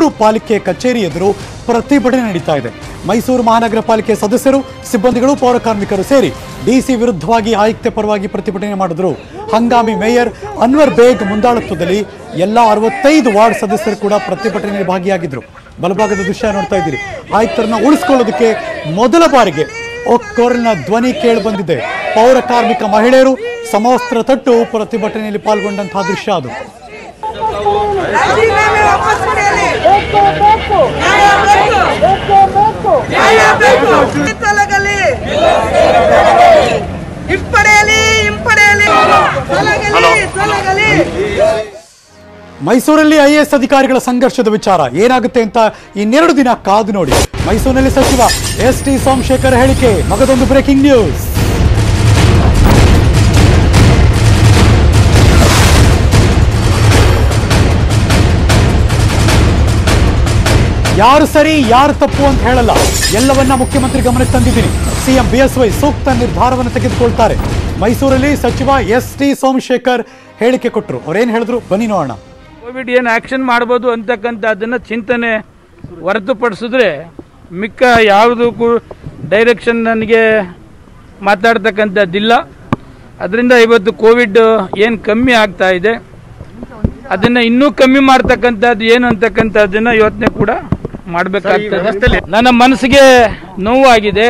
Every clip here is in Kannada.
ಮೈಸೂರು ಪಾಲಿಕೆ ಕಚೇರಿ ಎದುರು ಪ್ರತಿಭಟನೆ ನಡೀತಾ ಇದೆ ಮೈಸೂರು ಮಹಾನಗರ ಪಾಲಿಕೆ ಸದಸ್ಯರು ಸಿಬ್ಬಂದಿಗಳು ಪೌರ ಕಾರ್ಮಿಕರು ಸೇರಿ ಡಿಸಿ ವಿರುದ್ಧವಾಗಿ ಆಯುಕ್ತೆ ಪರವಾಗಿ ಪ್ರತಿಭಟನೆ ಮಾಡಿದ್ರು ಹಂಗಾಮಿ ಮೇಯರ್ ಅನ್ವರ್ ಬೇಗ್ ಮುಂದಾಳತ್ವದಲ್ಲಿ ಎಲ್ಲ ಅರವತ್ತೈದು ವಾರ್ಡ್ ಸದಸ್ಯರು ಕೂಡ ಪ್ರತಿಭಟನೆಯಲ್ಲಿ ಭಾಗಿಯಾಗಿದ್ರು ಬಲಭಾಗದ ದೃಶ್ಯ ನೋಡ್ತಾ ಇದ್ದೀರಿ ಆಯುಕ್ತರನ್ನ ಉಳಿಸ್ಕೊಳ್ಳೋದಕ್ಕೆ ಮೊದಲ ಬಾರಿಗೆ ಒಕ್ಕೊರಲಿನ ಧ್ವನಿ ಕೇಳಿ ಬಂದಿದೆ ಪೌರ ಕಾರ್ಮಿಕ ಮಹಿಳೆಯರು ಸಮವಸ್ತ್ರ ತಟ್ಟು ಪ್ರತಿಭಟನೆಯಲ್ಲಿ ಪಾಲ್ಗೊಂಡಂತಹ ದೃಶ್ಯ ಅದು ರಾಜೀನಾಮೆ ವಾಪಸ್ ಪಡೆಯಲಿ ಬೇಕು ಬೇಕು ನ್ಯಾಯ ಬೇಕು ಬೇಕು ಬೇಕು ನ್ಯಾಯ ಬೇಕು ತೊಲಗಲಿ ಹಿಂಪಡೆಯಲಿ ಹಿಂಪಡೆಯಲಿ ತೊಲಗಲಿ ತೊಲಗಲಿ ಮೈಸೂರಲ್ಲಿ ಐ ಎಸ್ ಅಧಿಕಾರಿಗಳ ಸಂಘರ್ಷದ ವಿಚಾರ ಏನಾಗುತ್ತೆ ಅಂತ ಇನ್ನೆರಡು ದಿನ ಕಾದು ನೋಡಿ ಮೈಸೂರಿನಲ್ಲಿ ಸಚಿವ ಎಸ್ ಟಿ ಸೋಮಶೇಖರ್ ಹೇಳಿಕೆ ಮಗದೊಂದು ಬ್ರೇಕಿಂಗ್ ನ್ಯೂಸ್ ಯಾರು ಸರಿ ಯಾರು ತಪ್ಪು ಅಂತ ಹೇಳಲ್ಲ ಎಲ್ಲವನ್ನ ಮುಖ್ಯಮಂತ್ರಿ ಗಮನಕ್ಕೆ ತಂದಿದ್ದೀನಿ ಸಿಎಂ ಬಿಎಸ್ವೈ ಸೂಕ್ತ ನಿರ್ಧಾರವನ್ನು ತೆಗೆದುಕೊಳ್ತಾರೆ ಮೈಸೂರಲ್ಲಿ ಸಚಿವ ಎಸ್ ಟಿ ಸೋಮಶೇಖರ್ ಹೇಳಿಕೆ ಕೊಟ್ಟರು ಅವ್ರೇನ್ ಹೇಳಿದ್ರು ಬನ್ನಿ ನೋಡೋಣ ಕೋವಿಡ್ ಏನು ಆ್ಯಕ್ಷನ್ ಮಾಡ್ಬೋದು ಅಂತಕ್ಕಂಥದ್ದನ್ನು ಚಿಂತನೆ ಹೊರತುಪಡಿಸಿದ್ರೆ ಮಿಕ್ಕ ಯಾವುದಕ್ಕೂ ಡೈರೆಕ್ಷನ್ ನನಗೆ ಮಾತಾಡ್ತಕ್ಕಂಥದ್ದಿಲ್ಲ ಅದರಿಂದ ಇವತ್ತು ಕೋವಿಡ್ ಏನು ಕಮ್ಮಿ ಆಗ್ತಾ ಇದೆ ಅದನ್ನು ಇನ್ನೂ ಕಮ್ಮಿ ಮಾಡ್ತಕ್ಕಂಥದ್ದು ಏನು ಅಂತಕ್ಕಂಥದ್ದನ್ನು ಯೋಚನೆ ಕೂಡ ಮಾಡಬೇಕಾಗ್ತದೆ ನನ್ನ ಮನಸ್ಸಿಗೆ ನೋವಾಗಿದೆ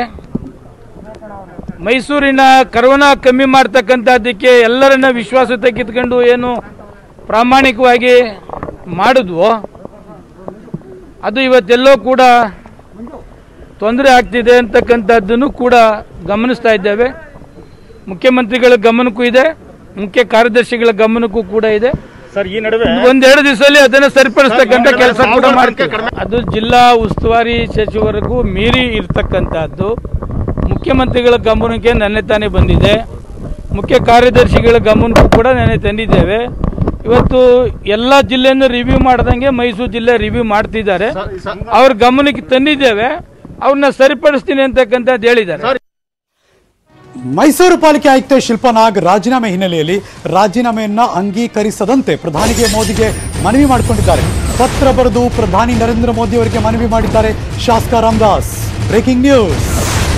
ಮೈಸೂರಿನ ಕರೋನಾ ಕಮ್ಮಿ ಮಾಡ್ತಕ್ಕಂಥದ್ದಕ್ಕೆ ಎಲ್ಲರನ್ನ ವಿಶ್ವಾಸ ತೆಗೆದುಕೊಂಡು ಏನು ಪ್ರಾಮಾಣಿಕವಾಗಿ ಮಾಡಿದ್ವೋ ಅದು ಇವತ್ತೆಲ್ಲೋ ಕೂಡ ತೊಂದರೆ ಆಗ್ತಿದೆ ಅಂತಕ್ಕಂಥದ್ದನ್ನು ಕೂಡ ಗಮನಿಸ್ತಾ ಇದ್ದೇವೆ ಮುಖ್ಯಮಂತ್ರಿಗಳ ಗಮನಕ್ಕೂ ಇದೆ ಮುಖ್ಯ ಕಾರ್ಯದರ್ಶಿಗಳ ಗಮನಕ್ಕೂ ಕೂಡ ಇದೆ ಸರ್ ಈ ನಡುವೆ ಒಂದೆರಡು ದಿವಸದಲ್ಲಿ ಅದನ್ನು ಸರಿಪಡಿಸ್ತಕ್ಕಂಥ ಕೆಲಸ ಕೂಡ ಮಾಡ್ತೀವಿ ಅದು ಜಿಲ್ಲಾ ಉಸ್ತುವಾರಿ ಸಚಿವರಿಗೂ ಮೀರಿ ಇರ್ತಕ್ಕಂಥದ್ದು ಮುಖ್ಯಮಂತ್ರಿಗಳ ಗಮನಕ್ಕೆ ನೆನ್ನೆ ತಾನೇ ಬಂದಿದೆ ಮುಖ್ಯ ಕಾರ್ಯದರ್ಶಿಗಳ ಗಮನಕ್ಕೂ ಕೂಡ ನೆನ್ನೆ ತಂದಿದ್ದೇವೆ ಇವತ್ತು ಎಲ್ಲ ಜಿಲ್ಲೆಯನ್ನು ರಿವ್ಯೂ ಮಾಡ್ದಂಗೆ ಮೈಸೂರು ಜಿಲ್ಲೆ ರಿವ್ಯೂ ಮಾಡ್ತಿದ್ದಾರೆ ಅವ್ರ ಗಮನಕ್ಕೆ ತಂದಿದ್ದೇವೆ ಅವ್ರನ್ನ ಸರಿಪಡಿಸ್ತೀನಿ ಅಂತಕ್ಕಂಥದ್ದು ಹೇಳಿದ್ದಾರೆ ಮೈಸೂರು ಪಾಲಿಕೆ ಆಯುಕ್ತೆ ಶಿಲ್ಪಾ ನಾಗ್ ರಾಜೀನಾಮೆ ಹಿನ್ನೆಲೆಯಲ್ಲಿ ರಾಜೀನಾಮೆಯನ್ನ ಅಂಗೀಕರಿಸದಂತೆ ಪ್ರಧಾನಿಗೆ ಮೋದಿಗೆ ಮನವಿ ಮಾಡಿಕೊಂಡಿದ್ದಾರೆ ಪತ್ರ ಬರೆದು ಪ್ರಧಾನಿ ನರೇಂದ್ರ ಮೋದಿ ಅವರಿಗೆ ಮನವಿ ಮಾಡಿದ್ದಾರೆ ಶಾಸಕ ರಾಮದಾಸ್ ಬ್ರೇಕಿಂಗ್ ನ್ಯೂಸ್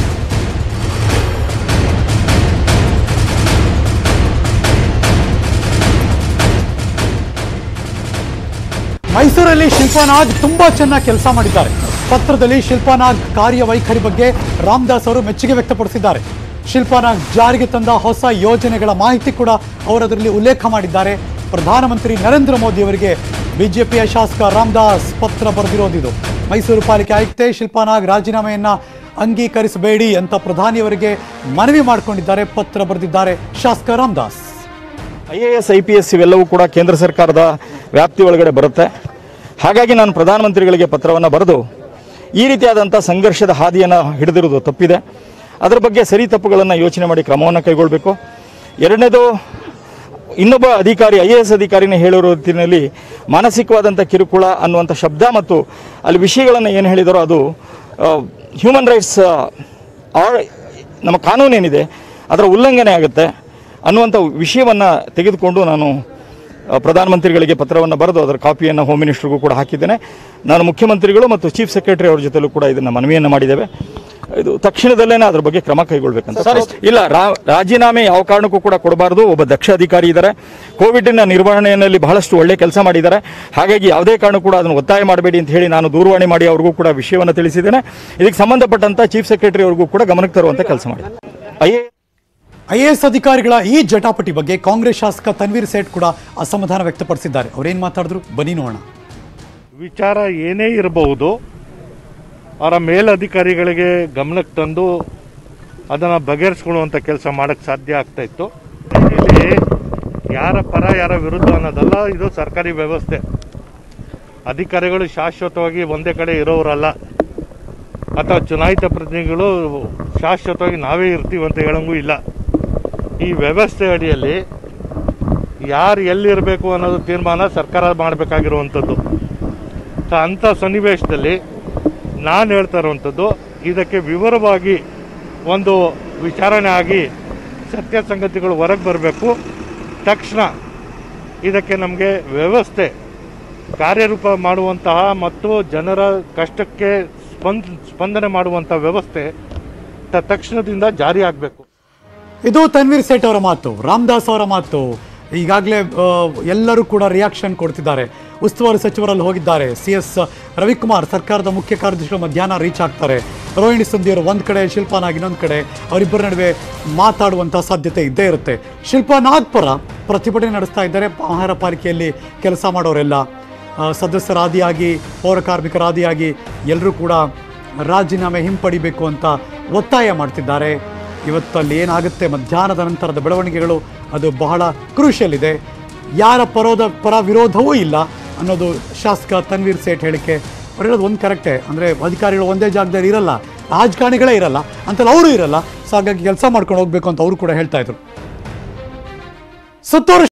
ಮೈಸೂರಲ್ಲಿ ಶಿಲ್ಪಾ ನಾಗ್ ತುಂಬಾ ಚೆನ್ನಾಗಿ ಕೆಲಸ ಮಾಡಿದ್ದಾರೆ ಪತ್ರದಲ್ಲಿ ಶಿಲ್ಪಾ ನಾಗ್ ಕಾರ್ಯವೈಖರಿ ಬಗ್ಗೆ ರಾಮದಾಸ್ ಅವರು ಮೆಚ್ಚುಗೆ ವ್ಯಕ್ತಪಡಿಸಿದ್ದಾರೆ ಶಿಲ್ಪಾ ನಾಗ್ ಜಾರಿಗೆ ತಂದ ಹೊಸ ಯೋಜನೆಗಳ ಮಾಹಿತಿ ಕೂಡ ಅವರು ಅದರಲ್ಲಿ ಉಲ್ಲೇಖ ಮಾಡಿದ್ದಾರೆ ಪ್ರಧಾನಮಂತ್ರಿ ನರೇಂದ್ರ ಮೋದಿ ಅವರಿಗೆ ಬಿಜೆಪಿಯ ಶಾಸಕ ರಾಮದಾಸ್ ಪತ್ರ ಬರೆದಿರೋದಿದು ಮೈಸೂರು ಪಾಲಿಕೆ ಆಯುಕ್ತೆ ಶಿಲ್ಪಾ ನಾಗ್ ರಾಜೀನಾಮೆಯನ್ನ ಅಂಗೀಕರಿಸಬೇಡಿ ಅಂತ ಪ್ರಧಾನಿಯವರಿಗೆ ಮನವಿ ಮಾಡಿಕೊಂಡಿದ್ದಾರೆ ಪತ್ರ ಬರೆದಿದ್ದಾರೆ ಶಾಸಕ Ramdas I A S I P S ಇವೆಲ್ಲವೂ ಕೂಡ ಕೇಂದ್ರ ಸರ್ಕಾರದ ವ್ಯಾಪ್ತಿ ಒಳಗಡೆ ಬರುತ್ತೆ ಹಾಗಾಗಿ ನಾನು ಪ್ರಧಾನಮಂತ್ರಿಗಳಿಗೆ ಪತ್ರವನ್ನು ಬರೆದು ಈ ರೀತಿಯಾದಂಥ ಸಂಘರ್ಷದ ಹಾದಿಯನ್ನು ಹಿಡಿದಿರೋದು ತಪ್ಪಿದೆ ಅದರ ಬಗ್ಗೆ ಸರಿ ತಪ್ಪುಗಳನ್ನು ಯೋಚನೆ ಮಾಡಿ ಕ್ರಮವನ್ನು ಕೈಗೊಳ್ಳಬೇಕು ಎರಡನೇದು ಇನ್ನೊಬ್ಬ ಅಧಿಕಾರಿ ಐ ಎ ಎಸ್ ಅಧಿಕಾರಿನೇ ಹೇಳಿರೋ ರೀತಿಯಲ್ಲಿ ಮಾನಸಿಕವಾದಂಥ ಕಿರುಕುಳ ಅನ್ನುವಂಥ ಶಬ್ದ ಮತ್ತು ಅಲ್ಲಿ ವಿಷಯಗಳನ್ನು ಏನು ಹೇಳಿದರೋ ಅದು ಹ್ಯೂಮನ್ ರೈಟ್ಸ್ ಆರ್ ನಮ್ಮ ಕಾನೂನೇನಿದೆ ಅದರ ಉಲ್ಲಂಘನೆ ಆಗುತ್ತೆ ಅನ್ನುವಂಥ ವಿಷಯವನ್ನು ತೆಗೆದುಕೊಂಡು ನಾನು ಆ, ಪ್ರಧಾನಮಂತ್ರಿಗಳಿಗೆ ಪತ್ರವನ್ನು ಬರೆದು ಅದರ ಕಾಪಿಯನ್ನು ಹೋಮ್ ಮಿನಿಸ್ಟರ್ಗೂ ಕೂಡ ಹಾಕಿದ್ದೇನೆ ನಾನು ಮುಖ್ಯಮಂತ್ರಿಗಳು ಮತ್ತು ಚೀಫ್ ಸೆಕ್ರೆಟರಿ ಅವ್ರ ಜೊತೆಲೂ ಕೂಡ ಇದನ್ನು ಮನವಿಯನ್ನು ಮಾಡಿದ್ದೇವೆ ಇದು ತಕ್ಷಣದಲ್ಲೇ ಅದ್ರ ಬಗ್ಗೆ ಕ್ರಮ ಕೈಗೊಳ್ಬೇಕಂತ ಇಲ್ಲ ರಾ- ರಾಜೀನಾಮೆ ಯಾವ ಕಾರಣಕ್ಕೂ ಕೂಡ ಕೊಡಬಾರದು ಒಬ್ಬ ದಕ್ಷ ಅಧಿಕಾರಿ ಇದ್ದಾರೆ ಕೋವಿಡ್ನ ನಿರ್ವಹಣೆಯಲ್ಲಿ ಬಹಳಷ್ಟು ಒಳ್ಳೆ ಕೆಲಸ ಮಾಡಿದ್ದಾರೆ ಹಾಗಾಗಿ ಯಾವುದೇ ಕಾರಣ ಕೂಡ ಅದನ್ನು ಒತ್ತಾಯ ಮಾಡಬೇಡಿ ಅಂತ ಹೇಳಿ ನಾನು ದೂರವಾಣಿ ಮಾಡಿ ಅವ್ರಿಗೂ ಕೂಡ ವಿಷಯವನ್ನು ತಿಳಿಸಿದ್ದೇನೆ ಇದಕ್ಕೆ ಸಂಬಂಧಪಟ್ಟಂತ ಚೀಫ್ ಸೆಕ್ರೆಟರಿ ಅವ್ರಿಗೂ ಕೂಡ ಗಮನಕ್ಕೆ ತರುವಂತ ಕೆಲಸ ಮಾಡಿದೆ ಐ ಐಎಎಸ್ ಅಧಿಕಾರಿಗಳ ಈ ಜಟಾಪಟಿ ಬಗ್ಗೆ ಕಾಂಗ್ರೆಸ್ ಶಾಸಕ ತನ್ವೀರ್ ಸೇಠ್ ಕೂಡ ಅಸಮಾಧಾನ ವ್ಯಕ್ತಪಡಿಸಿದ್ದಾರೆ ಅವ್ರೇನ್ ಮಾತಾಡಿದ್ರು ಬನ್ನಿ ನೋಡೋಣ ವಿಚಾರ ಏನೇ ಇರಬಹುದು ಅವರ ಮೇಲಧಿಕಾರಿಗಳಿಗೆ ಗಮನಕ್ಕೆ ತಂದು ಅದನ್ನು ಬಗೆಹರಿಸ್ಕೊಳ್ಳುವಂಥ ಕೆಲಸ ಮಾಡೋಕ್ಕೆ ಸಾಧ್ಯ ಆಗ್ತಾ ಇತ್ತು ಇಲ್ಲಿ ಯಾರ ಪರ ಯಾರ ವಿರುದ್ಧ ಅನ್ನೋದಲ್ಲ ಇದು ಸರ್ಕಾರಿ ವ್ಯವಸ್ಥೆ ಅಧಿಕಾರಿಗಳು ಶಾಶ್ವತವಾಗಿ ಒಂದೇ ಕಡೆ ಇರೋರಲ್ಲ ಅಥವಾ ಚುನಾಯಿತ ಪ್ರತಿನಿಧಿಗಳು ಶಾಶ್ವತವಾಗಿ ನಾವೇ ಇರ್ತೀವಿ ಅಂತ ಹೇಳಂಗೂ ಇಲ್ಲ ಈ ವ್ಯವಸ್ಥೆ ಅಡಿಯಲ್ಲಿ ಯಾರು ಎಲ್ಲಿರಬೇಕು ಅನ್ನೋದು ತೀರ್ಮಾನ ಸರ್ಕಾರ ಮಾಡಬೇಕಾಗಿರುವಂಥದ್ದು ಸೊ ಅಂಥ ಸನ್ನಿವೇಶದಲ್ಲಿ ನಾನು ಹೇಳ್ತಾ ಇರುವಂಥದ್ದು ಇದಕ್ಕೆ ವಿವರವಾಗಿ ಒಂದು ವಿಚಾರಣೆ ಆಗಿ ಸತ್ಯ ಸಂಗತಿಗಳು ಹೊರಗೆ ಬರಬೇಕು ತಕ್ಷಣ ಇದಕ್ಕೆ ನಮಗೆ ವ್ಯವಸ್ಥೆ ಕಾರ್ಯರೂಪ ಮಾಡುವಂತಹ ಮತ್ತು ಜನರ ಕಷ್ಟಕ್ಕೆ ಸ್ಪಂದ ಸ್ಪಂದನೆ ಮಾಡುವಂಥ ವ್ಯವಸ್ಥೆ ತ- ತಕ್ಷಣದಿಂದ ಜಾರಿ ಆಗಬೇಕು ಇದು ತನ್ವೀರ್ ಸೇಠ್ ಅವರ ಮಾತು ರಾಮದಾಸ್ ಅವರ ಮಾತು ಈಗಾಗಲೇ ಎಲ್ಲರೂ ಕೂಡ ರಿಯಾಕ್ಷನ್ ಕೊಡ್ತಿದ್ದಾರೆ ಉಸ್ತುವಾರಿ ಸಚಿವರಲ್ಲಿ ಹೋಗಿದ್ದಾರೆ ಸಿ ಎಸ್ ರವಿಕುಮಾರ್ ಸರ್ಕಾರದ ಮುಖ್ಯ ಕಾರ್ಯದರ್ಶಿಗಳು ಮಧ್ಯಾಹ್ನ ರೀಚ್ ಆಗ್ತಾರೆ ರೋಹಿಣಿ ಸಂಧಿಯವರು ಒಂದು ಕಡೆ ಶಿಲ್ಪಾ ನಾಗ್ ಇನ್ನೊಂದು ಕಡೆ ಅವರಿಬ್ಬರ ನಡುವೆ ಮಾತಾಡುವಂಥ ಸಾಧ್ಯತೆ ಇದ್ದೇ ಇರುತ್ತೆ ಶಿಲ್ಪಾ ನಾಗ್ ಪರ ಪ್ರತಿಭಟನೆ ನಡೆಸ್ತಾ ಇದ್ದಾರೆ ಆಹಾರ ಪಾಲಿಕೆಯಲ್ಲಿ ಕೆಲಸ ಮಾಡೋರೆಲ್ಲ ಆ, ಸದಸ್ಯರಾದಿಯಾಗಿ ಪೌರ ಕಾರ್ಮಿಕರಾದಿಯಾಗಿ ಎಲ್ಲರೂ ಕೂಡ ರಾಜೀನಾಮೆ ಹಿಂಪಡಿಬೇಕು ಅಂತ ಒತ್ತಾಯ ಮಾಡ್ತಿದ್ದಾರೆ ಇವತ್ತು ಅಲ್ಲಿ ಏನಾಗುತ್ತೆ ಮಧ್ಯಾಹ್ನದ ನಂತರದ ಬೆಳವಣಿಗೆಗಳು ಅದು ಬಹಳ ಕ್ರೂಷಿಯಲ್ ಇದೆ ಯಾರ ಪರೋದ ಪರ ವಿರೋಧವೂ ಇಲ್ಲ ಅನ್ನೋದು ಶಾಸಕ ತನ್ವೀರ್ ಸೇಠ್ ಹೇಳಿಕೆ ಅವ್ರು ಹೇಳೋದು ಒಂದು ಕರೆಕ್ಟೇ ಅಂದರೆ ಅಧಿಕಾರಿಗಳು ಒಂದೇ ಜಾಗದಲ್ಲಿ ಇರಲ್ಲ ರಾಜಕಾರಣಿಗಳೇ ಇರಲ್ಲ ಅಂತಲ್ಲಿ ಅವರು ಇರಲ್ಲ ಸೊ ಹಾಗಾಗಿ ಕೆಲಸ ಮಾಡ್ಕೊಂಡು ಹೋಗ್ಬೇಕು ಅಂತ ಅವರು ಕೂಡ ಹೇಳ್ತಾ ಇದ್ರು ಸುತ್ತೂರು